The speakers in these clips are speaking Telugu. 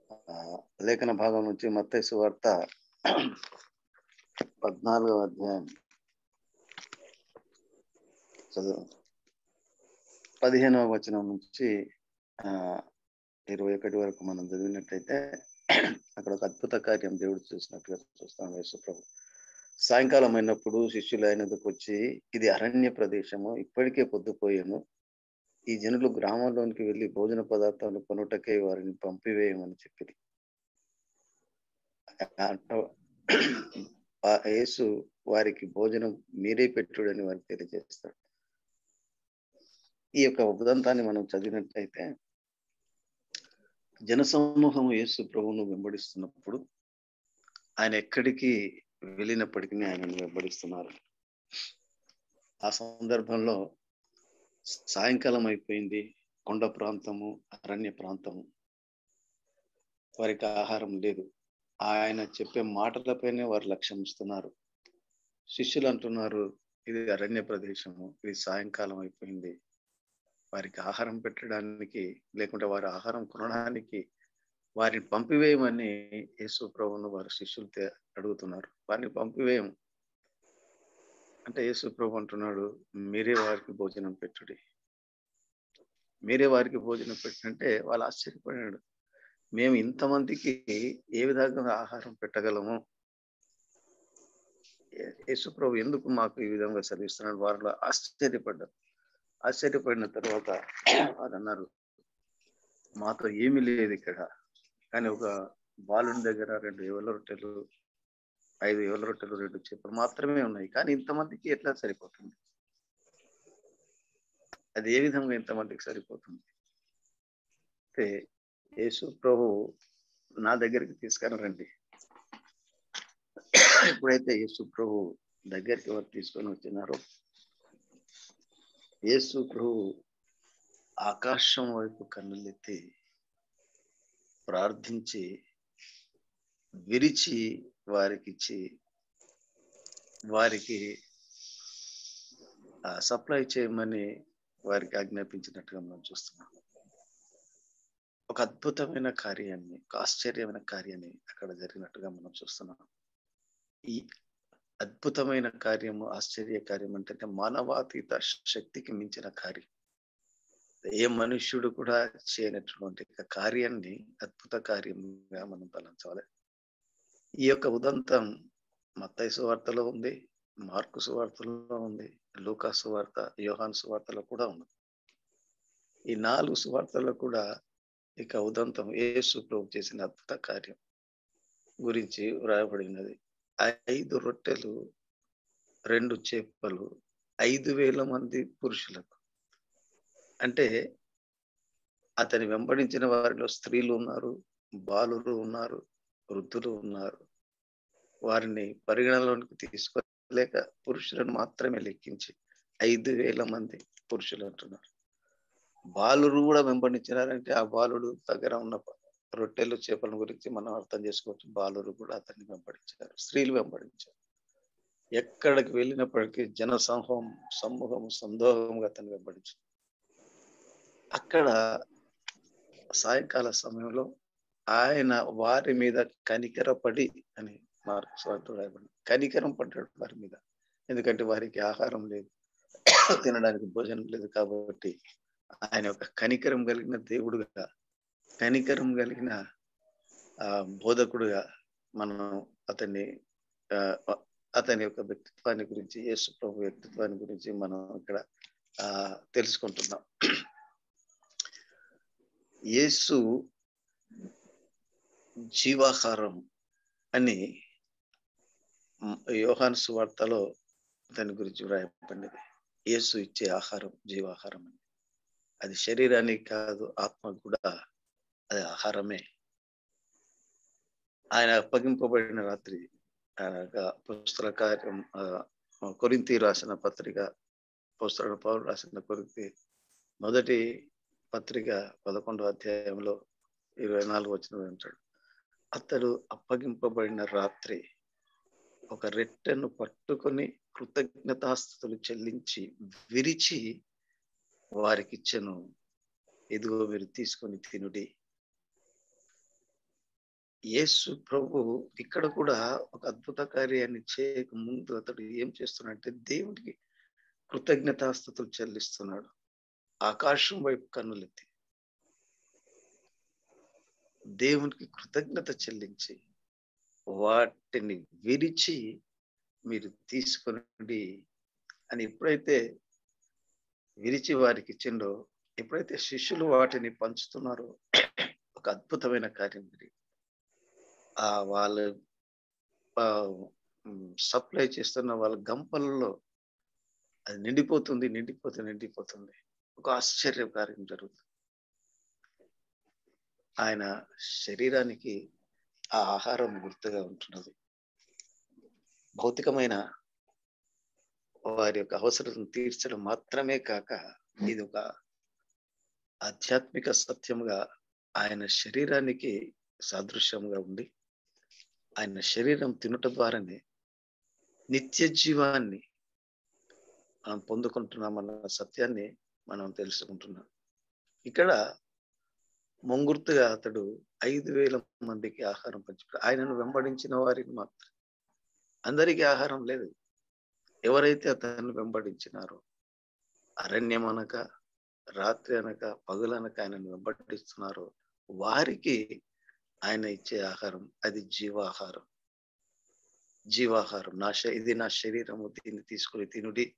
ఆ, లేఖన భాగం నుంచి మత్తయి సువార్త పద్నాలుగవ అధ్యాయం చదువు పదిహేనవ వచనం నుంచి ఆ ఇరవై ఒకటి వరకు మనం చదివినట్లయితే అక్కడ ఒక అద్భుత కార్యం దేవుడు చూసినట్టుగా చూస్తాం యేసుప్రభు సాయంకాలం అయినప్పుడు శిష్యులు ఆయనకు వచ్చి ఇది అరణ్య ప్రదేశము ఇప్పటికే పొద్దుపోయాను ఈ జనులు గ్రామంలోనికి వెళ్ళి భోజన పదార్థాలు కొనుటకే వారిని పంపివేయమని చెప్పింది యేసు వారికి భోజనం మీరే పెట్టుడని వారికి తెలియజేస్తాడు ఈ యొక్క ఉదంతాన్ని మనం చదివినట్లయితే జనసమూహం యేసు ప్రభువును వెంబడిస్తున్నప్పుడు ఆయన ఎక్కడికి వెళ్ళినప్పటికీ ఆయనను వెంబడిస్తున్నారు ఆ సందర్భంలో సాయంకాలం అయిపోయింది కొండ ప్రాంతము అరణ్య ప్రాంతము వారికి ఆహారం లేదు ఆయన చెప్పే మాటలపైనే వారు లక్ష్యం ఇస్తున్నారు శిష్యులు అంటున్నారు ఇది అరణ్య ప్రదేశము ఇది సాయంకాలం అయిపోయింది వారికి ఆహారం పెట్టడానికి లేకుంటే వారి ఆహారం కొనడానికి వారిని పంపివేయమని యేసు ప్రభువును వారి శిష్యులు అడుగుతున్నారు వారిని పంపివేయం అంటే యేసు ప్రభు అంటున్నాడు మీరే వారికి భోజనం పెట్టుడి మీరే వారికి భోజనం పెట్టంటే వాళ్ళు ఆశ్చర్యపడినాడు మేము ఇంతమందికి ఏ విధంగా ఆహారం పెట్టగలము యేసు ప్రభు ఎందుకు మాకు ఈ విధంగా చదివిస్తున్నాడు వారిలో ఆశ్చర్యపడ్డారు ఆశ్చర్యపడిన తర్వాత వారు అన్నారు మాతో ఏమీ లేదు ఇక్కడ కానీ ఒక బాలుని దగ్గర రెండు ఎవల రొట్టెలు ఐదు ఎవల రొట్టెలు రెండు చెప్పులు మాత్రమే ఉన్నాయి కానీ ఇంతమందికి ఎట్లా సరిపోతుంది అది ఏ విధంగా ఇంతమందికి సరిపోతుంది అంటే యేసు ప్రభు నా దగ్గరికి తీసుకొని రండి ఎప్పుడైతే యేసు ప్రభు దగ్గరికి వారు తీసుకొని వచ్చినారో యేసు ప్రభు ఆకాశం వైపు కన్నులెత్తి ప్రార్థించి విరిచి వారికి ఇచ్చి వారికి సప్లై చేయమని వారికి ఆజ్ఞాపించినట్టుగా మనం చూస్తున్నాం ఒక అద్భుతమైన కార్యాన్ని ఒక ఆశ్చర్యమైన కార్యాన్ని అక్కడ జరిగినట్టుగా మనం చూస్తున్నాం ఈ అద్భుతమైన కార్యము ఆశ్చర్య కార్యం అంటే మానవాతీత శక్తికి మించిన కార్యం ఏ మనుష్యుడు కూడా చేయనటువంటి కార్యాన్ని అద్భుత కార్యంగా మనం తలంచాలి ఈ యొక్క ఉదంతం మత్తయి సువార్తలో ఉంది మార్కు సువార్తలో ఉంది లూకా సువార్త యోహాన్ సువార్తలో కూడా ఉంది ఈ నాలుగు సువార్తల్లో కూడా ఇక ఉదంతం యేసు ప్రభు చేసిన అద్భుత కార్యం గురించి వ్రాయబడినది ఐదు రొట్టెలు రెండు చేపలు ఐదు వేల మంది పురుషులకు అంటే అతని వెంబడించిన వారిలో స్త్రీలు ఉన్నారు బాలురు ఉన్నారు వృద్ధులు ఉన్నారు వారిని పరిగణలోనికి తీసుకోలేక పురుషులను మాత్రమే లెక్కించి ఐదు వేల మంది పురుషులు అంటున్నారు బాలురు కూడా వెంబడించినారంటే ఆ బాలుడు దగ్గర ఉన్న రొట్టెలు చేపల గురించి మనం అర్థం చేసుకోవచ్చు బాలురు కూడా అతన్ని వెంబడించారు స్త్రీలు వెంబడించారు ఎక్కడికి వెళ్ళినప్పటికీ జన సమూహం సమూహం సందోహంగా అతన్ని వెంబడించారు అక్కడ సాయంకాల సమయంలో ఆయన వారి మీద కనికరపడి అని మార్కు స్వార్థుడు కనికరం పడ్డాడు వారి మీద ఎందుకంటే వారికి ఆహారం లేదు తినడానికి భోజనం లేదు కాబట్టి ఆయన ఒక కనికరం కలిగిన దేవుడుగా కనికరం కలిగిన ఆ బోధకుడుగా మనం అతన్ని అతని యొక్క వ్యక్తిత్వాన్ని గురించి యేసు ప్రభు వ్యక్తిత్వాన్ని గురించి మనం ఇక్కడ ఆ తెలుసుకుంటున్నాం యేసు జీవాహారం అని యోహాన్ సువార్తలో దాని గురించి వ్రాయబడినది యేసు ఇచ్చే ఆహారం జీవాహారం అని అది శరీరానికి కాదు ఆత్మ కూడా అది ఆహారమే ఆయన అప్పగింపబడిన రాత్రి పుస్తక కార్యం కొరింతి రాసిన పత్రిక పుస్తక పౌరు రాసిన కొరింతి మొదటి పత్రిక పదకొండో అధ్యాయంలో ఇరవై నాలుగు వచ్చిన ఉంటాడు అతడు అప్పగింపబడిన రాత్రి ఒక రెట్టెను పట్టుకొని కృతజ్ఞతాస్థుతులు చెల్లించి విరిచి వారికి ఇచ్చను ఎదుగో మీరు తీసుకొని తినుడి యేసు ప్రభు ఇక్కడ కూడా ఒక అద్భుత కార్యాన్ని చేయక ముందు అతడు ఏం చేస్తున్నాడంటే దేవుడికి కృతజ్ఞతాస్థుతులు చెల్లిస్తున్నాడు ఆకాశం వైపు కన్నులెత్తి దేవునికి కృతజ్ఞత చెల్లించి వాటిని విరిచి మీరు తీసుకొని అని ఎప్పుడైతే విరిచి వారికి ఇచ్చిండో ఎప్పుడైతే శిష్యులు వాటిని పంచుతున్నారో ఒక అద్భుతమైన కార్యం ఇది ఆ వాళ్ళు సప్లై చేస్తున్న వాళ్ళ గంపలలో అది నిండిపోతుంది నిండిపోతుంది నిండిపోతుంది ఒక ఆశ్చర్య కార్యం జరుగుతుంది ఆయన శరీరానికి ఆ ఆహారం గుర్తుగా ఉంటున్నది భౌతికమైన వారి యొక్క అవసరం తీర్చడం మాత్రమే కాక ఇది ఒక ఆధ్యాత్మిక సత్యముగా ఆయన శరీరానికి సాదృశ్యంగా ఉంది ఆయన శరీరం తినుట ద్వారానే నిత్య జీవాన్ని మనం పొందుకుంటున్నామన్న సత్యాన్ని మనం తెలుసుకుంటున్నాం ఇక్కడ ముంగుర్తుగా అతడు ఐదు వేల మందికి ఆహారం పంచి ఆయనను వెంబడించిన వారికి మాత్రం అందరికీ ఆహారం లేదు ఎవరైతే అతన్ని వెంబడించినారో అరణ్యం అనక రాత్రి అనక పగులనక ఆయనను వెంబడిస్తున్నారో వారికి ఆయన ఇచ్చే ఆహారం అది జీవాహారం జీవాహారం నా ఇది నా శరీరము దీన్ని తీసుకుని తినుడి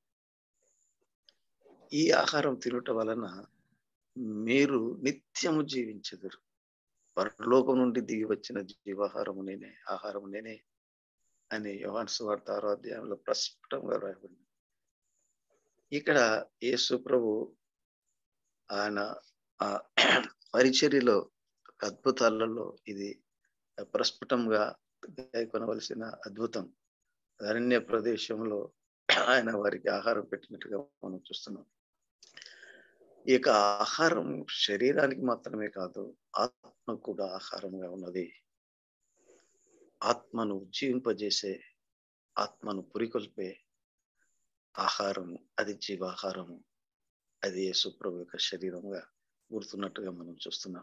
ఈ ఆహారం తినుట వలన మీరు నిత్యము జీవించదురు పరలోకం నుండి దిగి వచ్చిన జీవాహారము నేనే ఆహారము నేనే అని యోహాన్స్ వార్త ఆరో అధ్యాయంలో ప్రస్ఫుటంగా రాయబడింది ఇక్కడ యేసు ప్రభు ఆయన ఆ పరిచర్యలో అద్భుతాలలో ఇది ప్రస్ఫుటంగా కొనవలసిన అద్భుతం అరణ్య ప్రదేశంలో ఆయన వారికి ఆహారం పెట్టినట్టుగా మనం చూస్తున్నాం ఈ యొక్క ఆహారం శరీరానికి మాత్రమే కాదు ఆత్మ కూడా ఆహారంగా ఉన్నది ఆత్మను ఉజ్జీవింపజేసే ఆత్మను పురికొల్పే ఆహారము అది జీవాహారము అది యేసుప్రభు యొక్క శరీరంగా గుర్తున్నట్టుగా మనం చూస్తున్నాం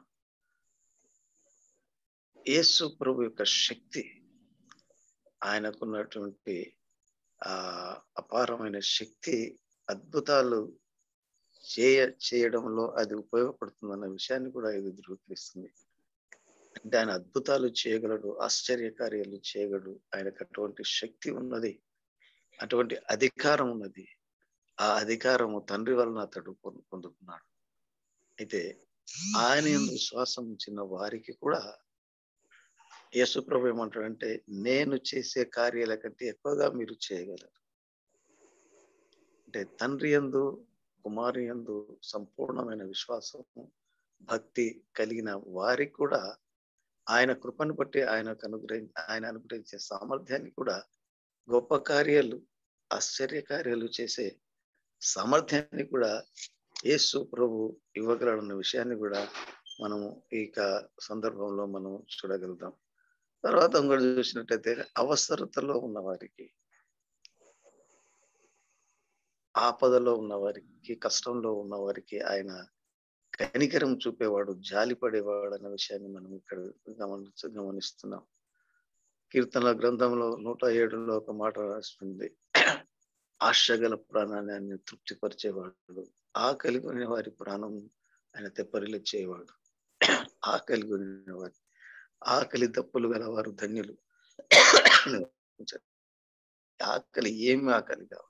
యేసు ప్రభు యొక్క శక్తి ఆయనకున్నటువంటి ఆ అపారమైన శక్తి అద్భుతాలు చేయ చేయడంలో అది ఉపయోగపడుతుందన్న విషయాన్ని కూడా ఇది ధృవీకరిస్తుంది అంటే ఆయన అద్భుతాలు చేయగలడు ఆశ్చర్యకార్యాలు చేయగలడు ఆయనకు అటువంటి శక్తి ఉన్నది అటువంటి అధికారం ఉన్నది ఆ అధికారము తండ్రి వలన అతడు పొందుకున్నాడు అయితే ఆయన విశ్వాసం ఉంచిన వారికి కూడా యేసుప్రభు ఏమంటాడంటే నేను చేసే కార్యాల కంటే ఎక్కువగా మీరు చేయగలరు అంటే తండ్రి ఎందు కుమారి ఎందు సంపూర్ణమైన విశ్వాసము భక్తి కలిగిన వారికి కూడా ఆయన కృపను బట్టి ఆయనకు అనుగ్రహి ఆయన అనుగ్రహించే సామర్థ్యాన్ని కూడా గొప్ప కార్యాలు ఆశ్చర్య కార్యాలు చేసే సామర్థ్యాన్ని కూడా యేసు ప్రభు ఇవ్వగలడన్న విషయాన్ని కూడా మనము ఈ సందర్భంలో మనం చూడగలుగుతాం తర్వాత ఇంకోటి చూసినట్టయితే అవసరతలో ఉన్న వారికి ఆపదలో ఉన్న వారికి కష్టంలో ఉన్న వారికి ఆయన కనికరం చూపేవాడు జాలి పడేవాడు అన్న విషయాన్ని మనం ఇక్కడ గమనించ గమనిస్తున్నాం కీర్తనల గ్రంథంలో నూట ఏడులో ఒక మాట రాస్తుంది ఆశగల ప్రాణాన్ని ఆయన తృప్తిపరిచేవాడు ఆకలి కొనిన వారి ప్రాణం ఆయన తెప్పరిలిచ్చేవాడు ఆకలి కొనిన వారి ఆకలి దప్పులు గల వారు ధన్యులు ఆకలి ఏమి ఆకలి కావాలి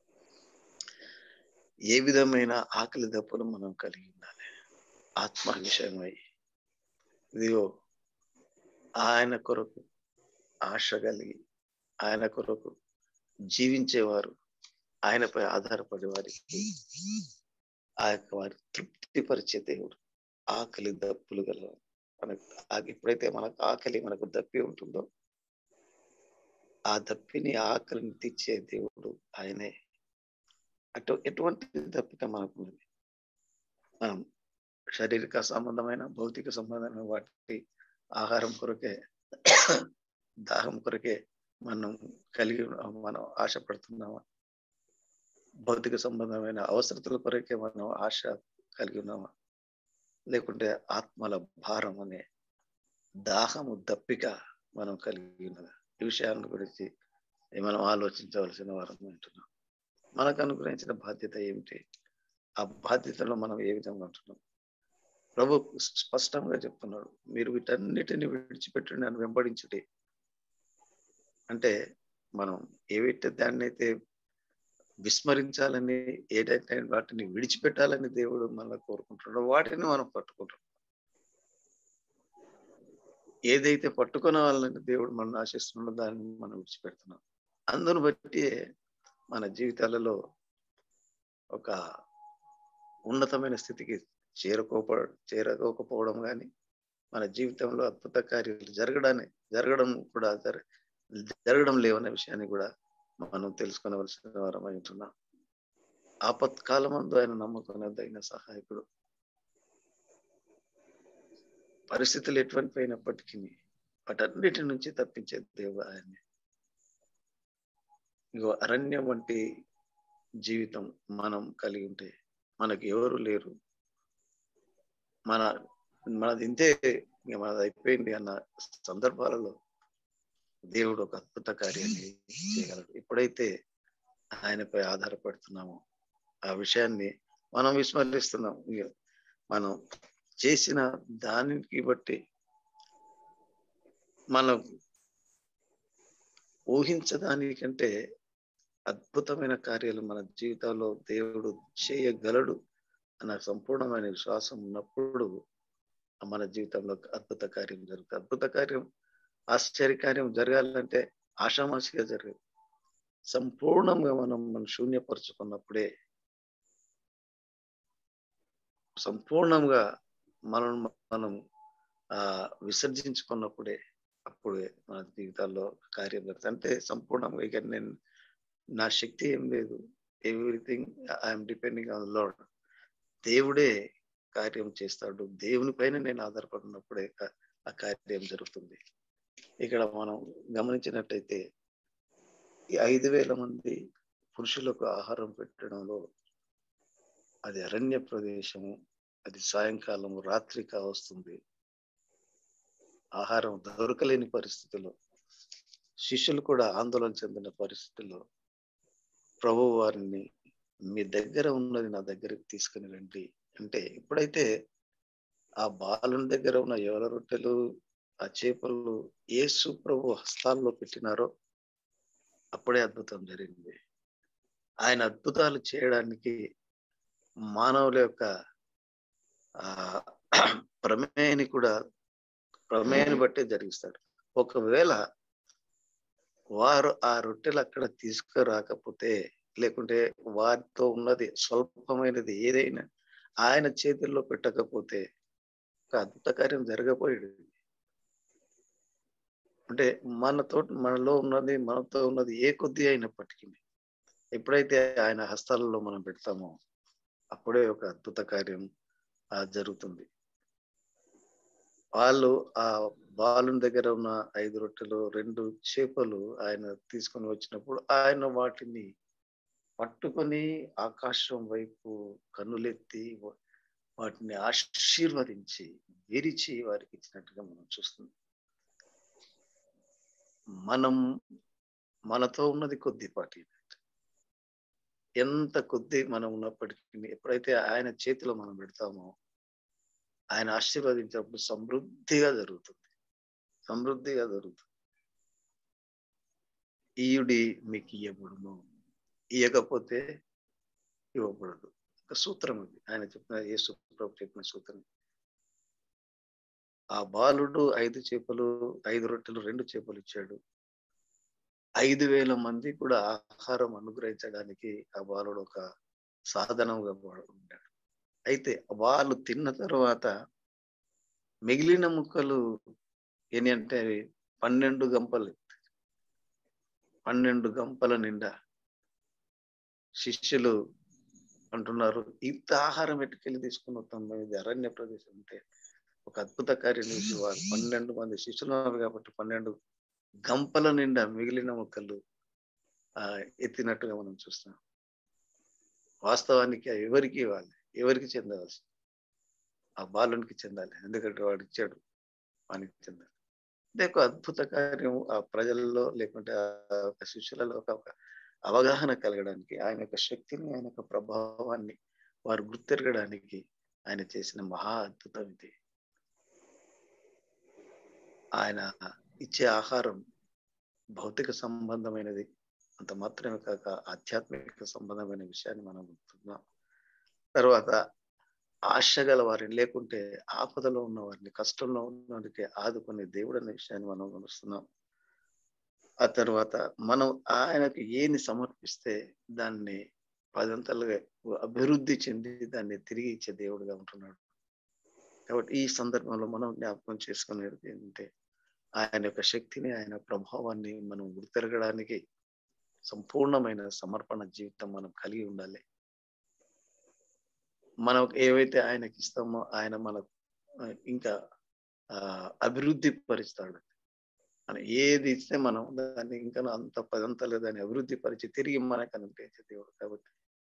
ఏ విధమైన ఆకలి దప్పులు మనం కలిగి ఉండాలి ఆత్మ విషయమై ఇదిగో ఆయన కొరకు ఆశ కలిగి ఆయన కొరకు జీవించేవారు ఆయనపై ఆధారపడే వారికి ఆ యొక్క వారి తృప్తిపరిచే దేవుడు ఆకలి దప్పులు గలవారు మనకు ఎప్పుడైతే మనకు ఆకలి మనకు దప్పి ఉంటుందో ఆ దప్పిని ఆకలిని తీర్చే దేవుడు ఆయనే అటు ఎటువంటి దప్పిక మనకున్నది మనం శారీరక సంబంధమైన భౌతిక సంబంధమైన వాటి ఆహారం కొరకే దాహం కొరకే మనం కలిగి మనం ఆశపడుతున్నామా భౌతిక సంబంధమైన అవసరతల కొరకే మనం ఆశ కలిగి ఉన్నామా లేకుంటే ఆత్మల భారం అనే దాహము దప్పిక మనం కలిగి ఉన్నదా ఈ విషయాన్ని గురించి మనం ఆలోచించవలసిన వారం ఉంటున్నాం మనకు అనుగ్రహించిన బాధ్యత ఏమిటి ఆ బాధ్యతలో మనం ఏ విధంగా ఉంటున్నాం ప్రభు స్పష్టంగా చెప్తున్నాడు మీరు వీటన్నిటిని విడిచిపెట్టి నన్ను వెంబడించుటే అంటే మనం ఏవైతే దాన్ని అయితే విస్మరించాలని ఏదైతే వాటిని విడిచిపెట్టాలని దేవుడు మనల్ని కోరుకుంటున్నాడో వాటిని మనం పట్టుకుంటాం ఏదైతే పట్టుకున్న వాళ్ళని దేవుడు మనం ఆశిస్తున్నాడో దాన్ని మనం విడిచిపెడుతున్నాం అందును బట్టి మన జీవితాలలో ఒక ఉన్నతమైన స్థితికి చేరుకోప చేరుకోకపోవడం కానీ మన జీవితంలో అద్భుత కార్యాలు జరగడాన్ని జరగడం కూడా జరగడం లేవనే విషయాన్ని కూడా మనం తెలుసుకునవలసిన వారం ఉంటున్నాం ఆపత్కాలమందు ఆయన నమ్మకం సహాయకుడు పరిస్థితులు ఎటువంటి అయినప్పటికీ వాటన్నిటి నుంచి తప్పించే దేవుడు ఆయన్ని ఇంకో అరణ్యం వంటి జీవితం మనం కలిగి ఉంటే మనకు ఎవరు లేరు మన మనది ఇంతే ఇంక మనది అయిపోయింది అన్న సందర్భాలలో దేవుడు ఒక అద్భుత కార్యాన్ని చేయగలడు ఎప్పుడైతే ఆయనపై ఆధారపడుతున్నామో ఆ విషయాన్ని మనం విస్మరిస్తున్నాం మనం చేసిన దానికి బట్టి మనం ఊహించడానికంటే అద్భుతమైన కార్యాలు మన జీవితంలో దేవుడు చేయగలడు అన్న సంపూర్ణమైన విశ్వాసం ఉన్నప్పుడు మన జీవితంలో అద్భుత కార్యం జరుగుతుంది అద్భుత కార్యం ఆశ్చర్యకార్యం జరగాలంటే ఆషామాషిగా జరగదు సంపూర్ణంగా మనం మనం శూన్యపరుచుకున్నప్పుడే సంపూర్ణంగా మనం మనం ఆ విసర్జించుకున్నప్పుడే అప్పుడే మన జీవితాల్లో కార్యం జరుగుతుంది అంటే సంపూర్ణంగా ఇక నేను నా శక్తి ఏం లేదు everything I'm depending on lord దేవుడే కార్యం చేస్తాడు దేవుని పైన నేను ఆధారపడినప్పుడే ఆ కార్యం జరుగుతుంది ఇక్కడ మనం గమనించినట్టయితే ఈ ఐదు వేల మంది పురుషులకు ఆహారం పెట్టడంలో అది అరణ్య ప్రదేశము అది సాయంకాలం రాత్రి కావస్తుంది ఆహారం దొరకలేని పరిస్థితిలో శిష్యులు కూడా ఆందోళన చెందిన పరిస్థితిలో ప్రభు వారిని మీ దగ్గర ఉన్నది నా దగ్గరికి తీసుకుని రండి అంటే ఎప్పుడైతే ఆ బాలుని దగ్గర ఉన్న ఎవల రొట్టెలు ఆ చేపలు ఏసు ప్రభు హస్తాల్లో పెట్టినారో అప్పుడే అద్భుతం జరిగింది ఆయన అద్భుతాలు చేయడానికి మానవుల యొక్క ఆ ప్రమేయాన్ని కూడా ప్రమేయాన్ని బట్టే జరిగిస్తాడు ఒకవేళ వారు ఆ రొట్టెలు అక్కడ తీసుకురాకపోతే లేకుంటే వారితో ఉన్నది స్వల్పమైనది ఏదైనా ఆయన చేతుల్లో పెట్టకపోతే ఒక అద్భుత కార్యం జరగపోయేది అంటే మనతో మనలో ఉన్నది మనతో ఉన్నది ఏ కొద్ది అయినప్పటికీ ఎప్పుడైతే ఆయన హస్తాలలో మనం పెడతామో అప్పుడే ఒక అద్భుత కార్యం జరుగుతుంది వాళ్ళు ఆ బాలుని దగ్గర ఉన్న ఐదు రొట్టెలు రెండు చేపలు ఆయన తీసుకొని వచ్చినప్పుడు ఆయన వాటిని పట్టుకొని ఆకాశం వైపు కన్నులెత్తి వాటిని ఆశీర్వదించి విరిచి వారికి ఇచ్చినట్టుగా మనం చూస్తున్నాం మనం మనతో ఉన్నది కొద్దిపాటి ఎంత కొద్ది మనం ఉన్నప్పటికీ ఎప్పుడైతే ఆయన చేతిలో మనం పెడతామో ఆయన ఆశీర్వదించినప్పుడు సమృద్ధిగా జరుగుతుంది సమృద్ధిగా జరుగుతుంది ఈయుడి మీకు ఇయ్యబడును ఇయ్యకపోతే ఇవ్వబడదు ఒక సూత్రం ఇది ఆయన చెప్పిన ఏ సూత్రం చెప్పిన సూత్రం ఆ బాలుడు ఐదు చేపలు ఐదు రొట్టెలు రెండు చేపలు ఇచ్చాడు ఐదు వేల మంది కూడా ఆహారం అనుగ్రహించడానికి ఆ బాలుడు ఒక సాధనంగా ఉన్నాడు అయితే వాళ్ళు తిన్న తర్వాత మిగిలిన ముక్కలు ఏని అంటే పన్నెండు గంపలు పన్నెండు గంపల నిండా శిష్యులు అంటున్నారు ఇంత ఆహారం ఎట్టుకెళ్ళి తీసుకుని వస్తాం ఇది అరణ్య ప్రదేశం అంటే ఒక అద్భుత కార్యం వారు పన్నెండు మంది శిష్యులు ఉన్నారు కాబట్టి పన్నెండు గంపల నిండా మిగిలిన మొక్కలు ఆ ఎత్తినట్టుగా మనం చూస్తాం వాస్తవానికి ఎవరికి ఇవ్వాలి ఎవరికి చెందవలసి ఆ బాలునికి చెందాలి ఎందుకంటే వాడు ఇచ్చాడు వానికి చెందాలి ఇదే ఒక అద్భుత కార్యం ఆ ప్రజల్లో లేకుంటే ఆ యొక్క శిష్యులలో ఒక ఒక అవగాహన కలగడానికి ఆయన యొక్క శక్తిని ఆయన యొక్క ప్రభావాన్ని వారు గుర్తెరగడానికి ఆయన చేసిన మహా అద్భుతం ఇది ఆయన ఇచ్చే ఆహారం భౌతిక సంబంధమైనది అంత మాత్రమే కాక ఆధ్యాత్మిక సంబంధమైన విషయాన్ని మనం గుర్తున్నాం తర్వాత ఆశ గల వారిని లేకుంటే ఆపదలో ఉన్న వారిని కష్టంలో ఉన్న వారికి ఆదుకునే దేవుడు అనే విషయాన్ని మనం గమనిస్తున్నాం ఆ తర్వాత మనం ఆయనకు ఏని సమర్పిస్తే దాన్ని పదంతలుగా అభివృద్ధి చెంది దాన్ని తిరిగి ఇచ్చే దేవుడుగా ఉంటున్నాడు కాబట్టి ఈ సందర్భంలో మనం జ్ఞాపకం చేసుకునేది ఏంటంటే ఆయన యొక్క శక్తిని ఆయన ప్రభావాన్ని మనం గుర్తెరగడానికి సంపూర్ణమైన సమర్పణ జీవితం మనం కలిగి ఉండాలి మనం ఏవైతే ఆయనకి ఇస్తామో ఆయన మనకు ఇంకా ఆ అభివృద్ధి పరుస్తాడు మనం ఏది ఇస్తే మనం దాన్ని ఇంకా అంత పదంతలు దాన్ని అభివృద్ధి పరిచి తిరిగి మనకు అనుగ్రహించే దేవుడు కాబట్టి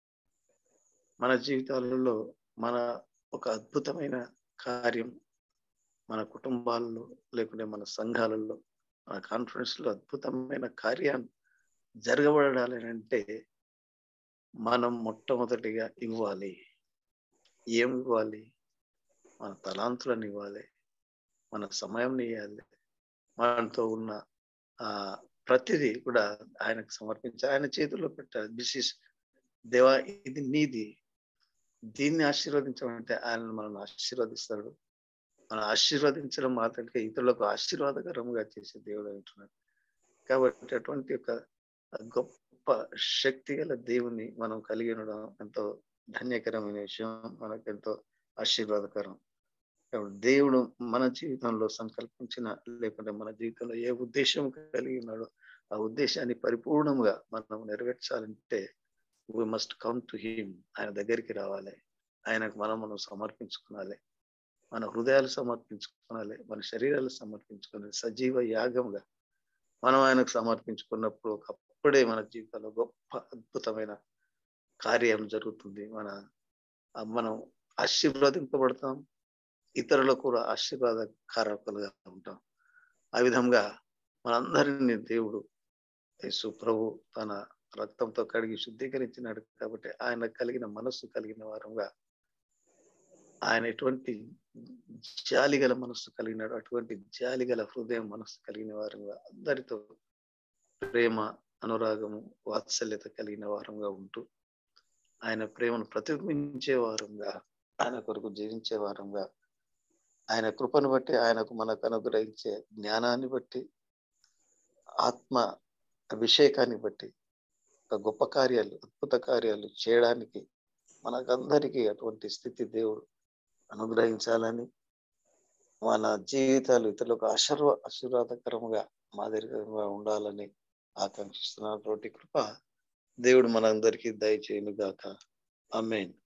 మన జీవితాలలో మన ఒక అద్భుతమైన కార్యం మన కుటుంబాల్లో లేకుంటే మన సంఘాలలో మన కాన్ఫరెన్స్ లో అద్భుతమైన కార్యాన్ని జరగబడాలి అంటే మనం మొట్టమొదటిగా ఇవ్వాలి ఏం ఇవ్వాలి మన తలాంతులను ఇవ్వాలి మన సమయం ఇవ్వాలి మనతో ఉన్న ఆ ప్రతిదీ కూడా ఆయనకు సమర్పించి ఆయన చేతుల్లో పెట్టాలి దిస్ ఇస్ దేవా ఇది నీది దీన్ని ఆశీర్వదించమంటే ఆయన మనల్ని ఆశీర్వదిస్తాడు మనం ఆశీర్వదించడం మాత్రమే ఇతరులకు ఆశీర్వాదకరంగా చేసే దేవుడు అంటున్నాడు కాబట్టి అటువంటి ఒక గొప్ప శక్తి గల దేవుని మనం కలిగి ఉండడం ఎంతో ధన్యకరమైన విషయం మనకు ఎంతో ఆశీర్వాదకరం కాబట్టి దేవుడు మన జీవితంలో సంకల్పించిన లేకుంటే మన జీవితంలో ఏ ఉద్దేశం కలిగి ఉన్నాడో ఆ ఉద్దేశాన్ని పరిపూర్ణంగా మనం నెరవేర్చాలంటే we must come to him ఆయన దగ్గరికి రావాలి ఆయనకు మనం మనం సమర్పించుకోవాలి మన హృదయాలు సమర్పించుకోవాలి మన శరీరాలు సమర్పించుకోవాలి సజీవ యాగంగా మనం ఆయనకు సమర్పించుకున్నప్పుడు ఒకప్పుడే మన జీవితంలో గొప్ప అద్భుతమైన కార్యం జరుగుతుంది మన మనం ఆశీర్వదింపబడతాం ఇతరులకు కూడా ఆశీర్వాదకారకులుగా ఉంటాం ఆ విధంగా మనందరినీ దేవుడు యేసు ప్రభు తన రక్తంతో కడిగి శుద్ధీకరించినాడు కాబట్టి ఆయన కలిగిన మనస్సు కలిగిన వారంగా ఆయన ఎటువంటి జాలిగల మనస్సు కలిగినాడు అటువంటి జాలిగల హృదయం మనస్సు కలిగిన వారంగా అందరితో ప్రేమ అనురాగము వాత్సల్యత కలిగిన వారంగా ఉంటూ ఆయన ప్రేమను ప్రతిబింబించే వారంగా ఆయన కొరకు జీవించే వారంగా ఆయన కృపను బట్టి ఆయనకు మనకు అనుగ్రహించే జ్ఞానాన్ని బట్టి ఆత్మ అభిషేకాన్ని బట్టి ఒక గొప్ప కార్యాలు అద్భుత కార్యాలు చేయడానికి మనకందరికీ అటువంటి స్థితి దేవుడు అనుగ్రహించాలని మన జీవితాలు ఇతరులకు ఆశీర్వ ఆశీర్వాదకరంగా మాదిరిగా ఉండాలని ఆకాంక్షిస్తున్నటువంటి కృప దేవుడు మనందరికీ దయచేయను గాక అమ్మేన్